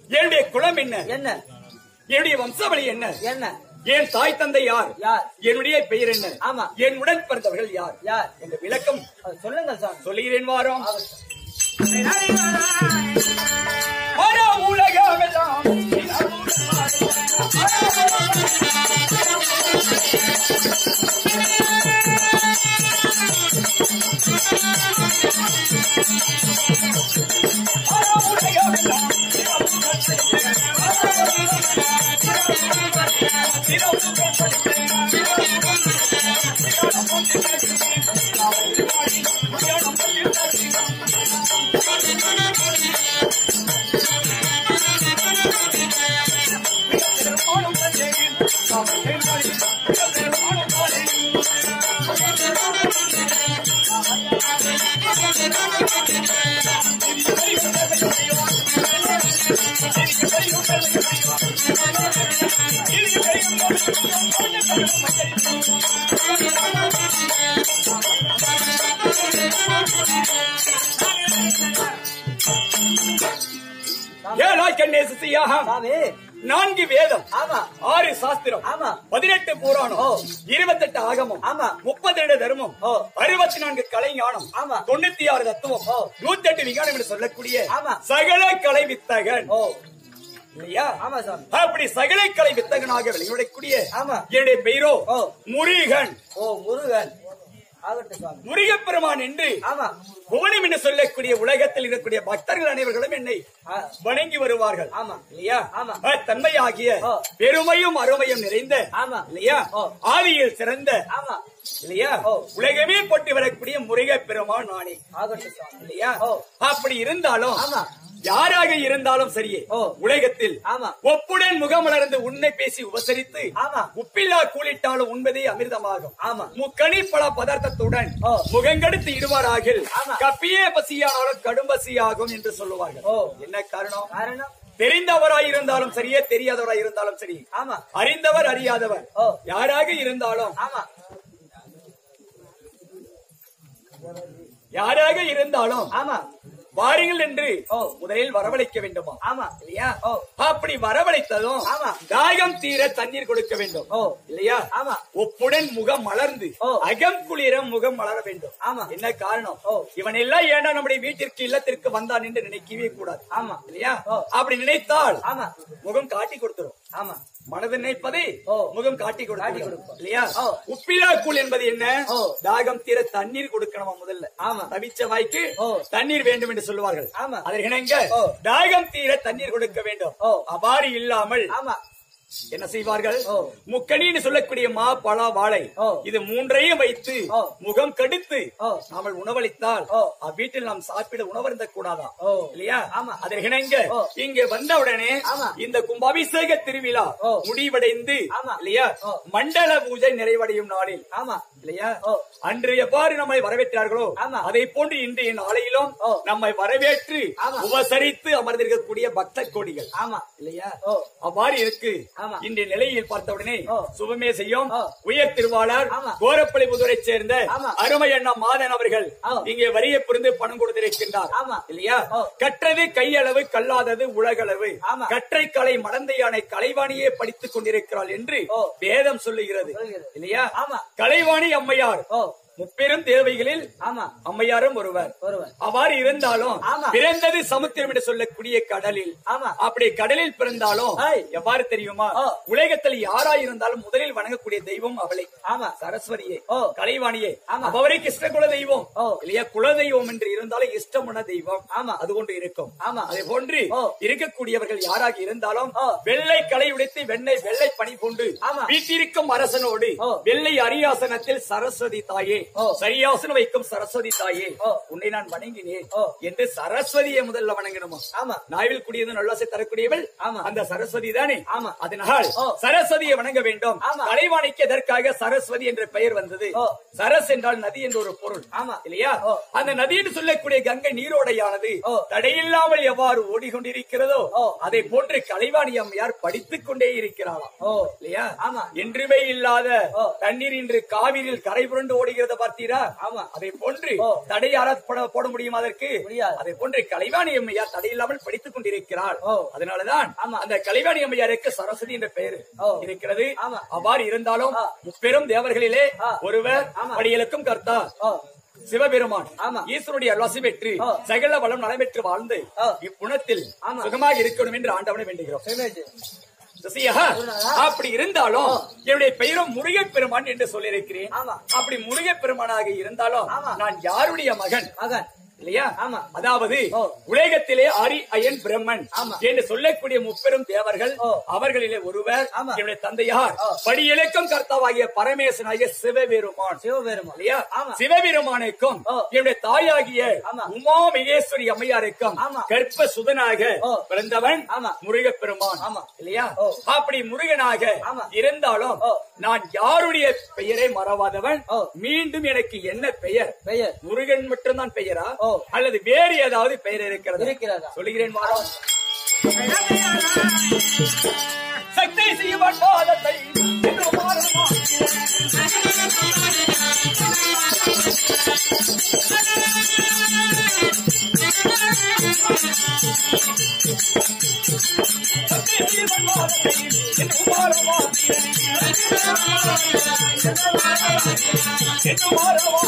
என்னுடைய குலம் என்ன என்ன என்னுடைய வம்சாவளி என்ன என்ன என் தாய் தந்தை யார் யார் என்னுடைய பெயர் என்ன ஆமா. என் உடன் பிறந்தவர்கள் யார் யார் என்ற விளக்கம் அது சொல்லுங்க சாமி சொல்லுகிறேன் வாரம் ஆகட்டும். வர உலகமெல்லாம் ஏழாய் கண்ணே சிசியாக சாமி நான்கு வேதம் ஆமா ஆறு சாஸ்திரம் ஆமா பதினெட்டு புராணம் ஓ. இருபத்தெட்டு ஆகமம் ஆமா. முப்பத்தி ரெண்டு தர்மம் ஓ. அறுபத்தி நான்கு கலை ஞானம் ஆமா. தொண்ணூத்தி ஆறு தத்துவம் ஓ. நூத்தி எட்டு விஞ்ஞானம் என்று சொல்லக்கூடிய ஆமா. சகல கலை வித்தகன் ஓ இல்லையா ஆமா சாமி அப்படி சகல கலை வித்தகனாக வெளியுடைக்கூடிய ஆமா. என்னுடைய பெயரோ ஓ. முருகன் ஓ முருகன் ஆகட்டும் சாமி முருகப்பெருமான் என்று ஆமா புவனம் என்று சொல்லக்கூடிய உலகத்தில் இருக்கக்கூடிய பக்தர்கள் அனைவர்களும் என்னை ஆ, வணங்கி வருவார்கள் ஆமா. இல்லையா ஆமா. ஆ, தன்மையாகிய ஓ. பெருமையும் அருமையும் நிறைந்த ஆமா. இல்லையா ஓ. ஆதியில் சிறந்த ஆமா இல்லையா ஓ. உலகமே போட்டு வரக்கூடிய முருக பெருமான் நானே ஆகட்டும் சாமி இல்லையா ஓ. அப்படி இருந்தாலும் ஆமா யாராக இருந்தாலும் சரியே ஓ. உலகத்தில் ஆமா. ஒப்புடன் முகமலர்ந்து உன்னை பேசி உபசரித்து ஆமா. உப்பில்லா கூலிட்டாலும் உண்பதே அமிர்தமாகும் ஆமா. முக்கணி பல பதார்த்தத்துடன் ஓ. முகங்கெடுத்து இடுவாராகில் ஆமா. கப்பியே பசியானாலும் கடும் பசியாகும் என்று சொல்லுவார்கள் ஓ. என்ன காரணம் காரணம் தெரிந்தவராய் இருந்தாலும் சரியே தெரியாதவராய் இருந்தாலும் சரி ஆமா அறிந்தவர் அறியாதவர் ஓ. யாராக இருந்தாலும் ஆமா யாராக இருந்தாலும் ஆமா வாருங்கள் என்று ஓ. முதலில் வரவழைக்க வேண்டுமா ஆமா இல்லையா ஓ. அப்படி வரவழைத்ததும் ஆமா. தாகம் தீர தண்ணீர் கொடுக்க வேண்டும் ஓ. இல்லையா ஆமா. ஒப்புடன் முகம் மலர்ந்து ஓ. அகம் குளிர முகம் மலர வேண்டும் ஆமா. என்ன காரணம் ஓ. இவன் எல்லாம் ஏண்டா நம்முடைய வீட்டிற்கு இல்லத்திற்கு வந்தான் என்று நினைக்கவே கூடாது ஆமா. இல்லையா ஓ. அப்படி நினைத்தால் ஆமா முகம் காட்டி கொடுத்துரும் ஆமா மனது நினைப்பதை ஓ. முகம் காட்டி காட்டி கொடுத்து கொடுக்கும். இல்லையா ஓ. உப்பிலா கூழ் என்பது என்ன ஓ. தாகம் தீர தண்ணீர் கொடுக்கணுமா முதல்ல ஆமா. தவிச்ச வாய்க்கு ஓ. தண்ணீர் வேண்டும் என்று சொல்லுவார்கள் ஆமா. அதற்கிணங்க ஓ. தாகம் தீர தண்ணீர் கொடுக்க வேண்டும் ஓ. அவ்வாறு இல்லாமல் ஆமா என்ன செய்வார்கள் ஓ. முக்கணின்னு சொல்லக்கூடிய மா பழா வாழை ஓ. இது மூன்றையும் வைத்து ஓ. முகம் கடுத்து ஓ. நாமல் உணவளித்தால் ஓ. அவ்வீட்டில் நாம் சாப்பிட உணவருந்த கூடாதா ஓ. இல்லையா ஆமா. அதற்கிணங்க ஓ. இங்க வந்தவுடனே ஆமா. இந்த கும்பாபிஷேக திருவிழா ஓ. முடிவடைந்து ஆமா. இல்லையா ஓ. மண்டல பூஜை நிறைவடையும் நாளில் ஆமா இல்லையா ஓ. அன்று எவ்வாறு நம்மை வரவேற்றார்களோ ஆமா. அதை போன்று இன்றைய நாளையிலும் ஓ. நம்மை வரவேற்று ஆமா. உபசரித்து அமர்ந்திருக்கக்கூடிய பக்த கோடிகள் ஆமா இல்லையா ஓ. அவ்வாறு இருக்கு ஆமா. இன்றைய நிலையில் பார்த்தவுடனே ஓ. சுபமே செய்யும் ஓ. உயர் திருவாளர் ஆமா. கோரப்பள்ளி புதுரை சேர்ந்த ஆமா. அருமை அண்ணா மாதன் அவர்கள் ஓ. இங்கே வரிய புரிந்து பணம் கொடுத்திருக்கின்றார் ஆமா. இல்லையா ஓ. கற்றது கையளவு கல்லாதது உலகளவு ஆமா. கற்றை கலை மடந்தை யானை கலைவாணியே படித்துக் கொண்டிருக்கிறாள் என்று ஓ. வேதம் சொல்லுகிறது சொல்லுகிறது. இல்லையா ஆமா. கலைவாணி அம்மையார் ஓ முப்பெரும் தேவைகளில் ஆமா அம்மையாரும் ஒருவர் ஒருவர் அவ்வாறு இருந்தாலும் ஆமா. பிறந்தது சமுத்திரம் என்று சொல்லக்கூடிய கடலில் ஆமா அப்படி கடலில் பிறந்தாலும் ஐ. எவ்வாறு தெரியுமா ஓ. உலகத்தில் யாராயிருந்தாலும் முதலில் வணங்கக்கூடிய தெய்வம் அவளை ஆமா சரஸ்வதியே ஓ. கலைவாணியே ஆமா. அவருக்கு இஷ்ட குல தெய்வம் ஓ. இல்லையா குல தெய்வம் என்று இருந்தாலும் இஷ்டமுள்ள தெய்வம் ஆமா. அது கொண்டு இருக்கும் ஆமா. அதே போன்று ஓ. இருக்கக்கூடியவர்கள் யாராக இருந்தாலும் ஓ. வெள்ளை கலை உடைத்து வெண்ணெய் வெள்ளை பணி கொண்டு ஆமா. வீட்டிருக்கும் அரசனோடு ஓ. வெள்ளை அரியாசனத்தில் சரஸ்வதி தாயே ஓ. சரியாசனம் வைக்கும் சரஸ்வதி தாயே ஓ. உன்னை நான் வணங்கினேன் ஓ. என்று சரஸ்வதியை முதல்ல வணங்கணுமா ஆமா நாவில் கூடியது நல்லாசை தரக்கூடியவள் ஆமா. அந்த சரஸ்வதி தானே ஆமா. அதனால் ஓ. சரஸ்வதியை வணங்க வேண்டும் ஆமா. கலைவாணிக்கு எதற்காக சரஸ்வதி என்ற பெயர் வந்தது ஓ. சரஸ் என்றால் நதி என்ற ஒரு பொருள் ஆமா. இல்லையா ஓ. அந்த நதி என்று சொல்லக்கூடிய கங்கை நீரோடையானது ஓ. தடையில்லாமல் எவ்வாறு ஓடிக்கொண்டிருக்கிறதோ ஓ. அதை போன்று கலைவாணி அம்மையார் படித்துக் கொண்டே இருக்கிறாளாம் ஓ இல்லையா ஆமா. என்றுமே இல்லாத ஓ. தண்ணீர் இன்று காவிரியில் கரை புரண்டு ஓடுகிறது பார்த்தீரா ஆமா. அதை போன்று ஓ. தடை யாராவது போட போட முடியுமா அதற்கு முடியாது. அதை போன்று கலைவாணி அம்மையார் தடையில்லாமல் படித்துக் கொண்டிருக்கிறாள் ஓ. அதனாலதான் ஆமா. அந்த கலைவாணி அம்மையாருக்கு சரஸ்வதி என்ற பெயர் ஓ. இருக்கிறது ஆமா. அவ்வாறு இருந்தாலும் ஆ. முப்பெரும் தேவர்களிலே ஆ. ஒருவர் ஆமா. படியலுக்கும் கர்த்தா ஓ சிவபெருமான் ஆமா. ஈஸ்வருடைய அல்வாசி பெற்று ஆ. சகல வளம் நலமேற்று வாழ்ந்து ஆ. இப்புணத்தில் ஆமா. சுகமாக இருக்கணும் என்று ஆண்டவனை வேண்டுகிறோம் சிவமேஜ் சசியா, சொல்லுங்க. அப்படி இருந்தாலும் என்னுடைய பெயரும் முருகப் பெருமான் என்று சொல்லியிருக்கிறேன் ஆமா. அப்படி முருகப் பெருமானாக இருந்தாலும் ஆமா. நான் யாருடைய மகன் மகன் இல்லையா ஆமா. அதாவது ஓ. உலகத்திலே அரி அயன் பிரம்மன் ஆமா. என்று சொல்லக்கூடிய முப்பெரும் தேவர்கள் ஓ. அவர்களிலே ஒருவர் ஆமா. என்னுடைய தந்தையார் ஓ. படியிலக்கம் கர்த்தாவாகிய பரமேசனாகிய சிவபெருமான் சிவபெருமான் இல்லையா ஆமா சிவபெருமானுக்கும் ஓ. என்னுடைய தாயாகிய ஆமா. உமா மகேஸ்வரி அம்மையாருக்கும் ஆமா. கற்ப சுதனாக ஓ. பிறந்தவன் ஆமா. முருகப் பெருமான் ஆமா. இல்லையா ஓ. அப்படி முருகனாக ஆமா. இருந்தாலும் ஓ. நான் யாருடைய பெயரை மறவாதவன் ஓ. மீண்டும் எனக்கு என்ன பெயர் பெயர் முருகன் மட்டும்தான் பெயரா ஓ. அல்லது வேறு ஏதாவது பெயர் இருக்கிறதா இருக்கிறதா? சொல்லுகிறேன் வாரம் சக்தி செய்வன் பாதத்தை என்று மாறுமா சக்தி செய்வன் பாதத்தை என்று மாறுமா என்று மாறுமா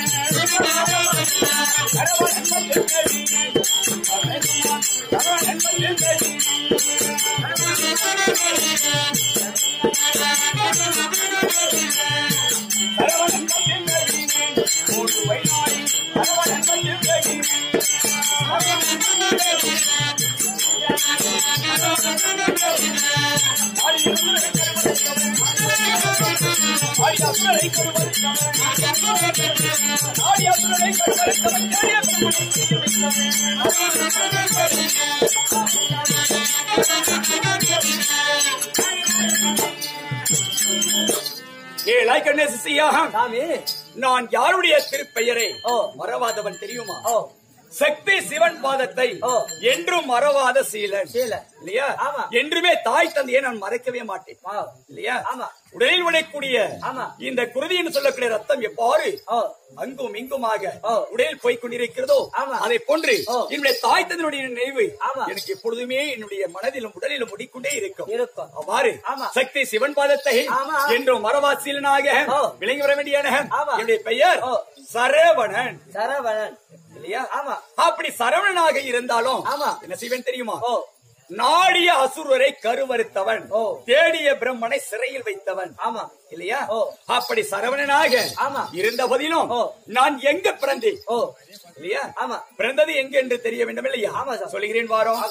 ஏழாய் கண்ணேசியாக சாமி நான் யாருடைய திருப்பெயரை ஓ. மறவாதவன் தெரியுமா ஓ சக்தி சிவன் பாதத்தை ஓ. என்றும் மறவாத சீலன் சீலன். இல்லையா ஆமா. என்றுமே தாய் தந்தையை நான் மறக்கவே மாட்டேன் வா. இல்லையா ஆமா. உடலில் உடையக்கூடிய ஆமா. இந்த குருதின்னு சொல்லக்கூடிய ரத்தம் எவ்வாறு ஓ அங்கும் இங்குமாக ஓ. உடலில் போய் கொண்டிருக்கிறதோ ஆமா. அதை போன்று ஓ. என்னுடைய தாய் தந்தையுடைய நினைவு ஆமா. எனக்கு எப்பொழுதுமே என்னுடைய மனதிலும் உடலிலும் ஓடிக்கொண்டே இருக்கும் இருக்கும் அவ்வாறு ஆமா. சக்தி சிவன் பாதத்தை ஆமா. என்றும் மரவாசீலனாக ஓ. விளங்கி வர வேண்டியான ஆமா. என்னுடைய பெயர் ஓ. சரவணன் சரவணன் இல்லையா ஆமா. அப்படி சரவணனாக இருந்தாலும் ஆமா. என்ன செய்வேன் தெரியுமா ஓ நாடிய அசுரரை கருவறுத்தவன் ஓ. தேடிய பிரம்மனை சிறையில் வைத்தவன் ஆமா இல்லையா ஓ. அப்படி சரவணனாக ஆமா. இருந்த போதிலும் ஓ. நான் எங்க பிறந்தேன் ஓ இல்லையா ஆமா பிறந்தது எங்க என்று தெரிய வேண்டும் இல்லையா ஆமா சார். சொல்லுகிறேன் வாரம்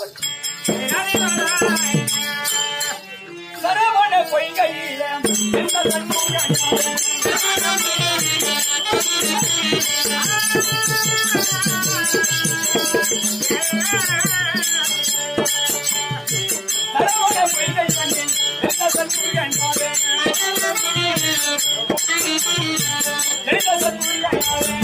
சரவண பொய்கையில எந்த சண்முகன் சரவண பொய்கை கண்ணில் எந்த சண்முகன் எந்த சண்முகன்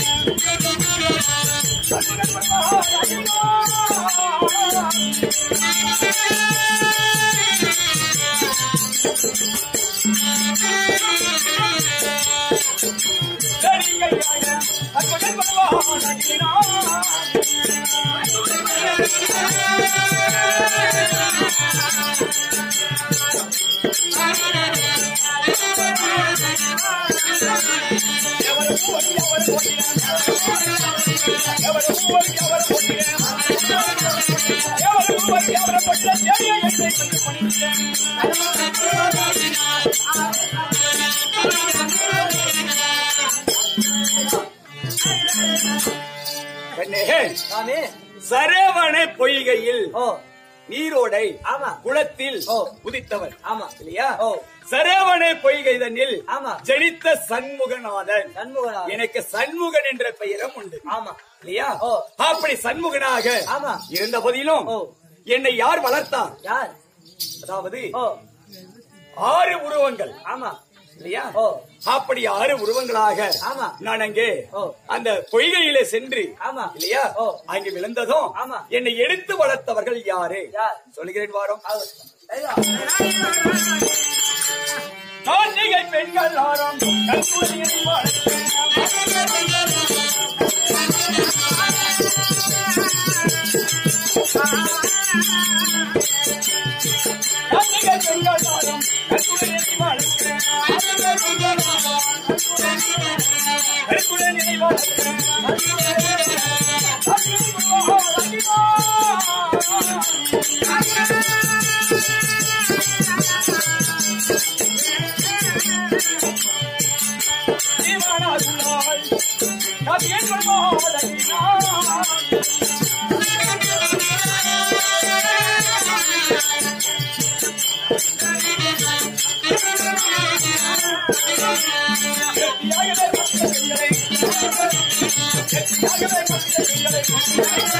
கண்ணே, சாமி சரவண பொய்கையில் ஓ நீரோடை ஆமா குளத்தில் ஓ. உதித்தவர் ஆமா இல்லையா ஓ சரவண பொய்கை தன்னில் ஆமா ஜனித்த சண்முகநாதன் சண்முகனா எனக்கு சண்முகன் என்ற பெயரும் உண்டு ஆமா இல்லையா ஓ. அப்படி சண்முகனாக ஆமா. இருந்த போதிலும் ஓ. என்னை யார் வளர்த்தார் யார் அதாவது ஓ ஆறு உருவங்கள் ஆமா இல்லையா ஓ அப்படி ஆறு உருவங்களாக ஆமா. நான் அங்கே ஓ. அந்த பொய்கையிலே சென்று ஆமா. இல்லையா ஓ. அங்கே விழுந்ததும் ஆமா. என்னை எடுத்து வளர்த்தவர்கள் யாரு யார் சொல்லுகிறேன் வாரம் அவர். ஐயா. கார்த்திகை பெண்கள் ஆரம் கல்குடியை வாழ்க்கை கார்த்திகை பெண்கள் ஆரம் கல்குடியை வாழ்க்கை கல்குடியை வாழ்க்கை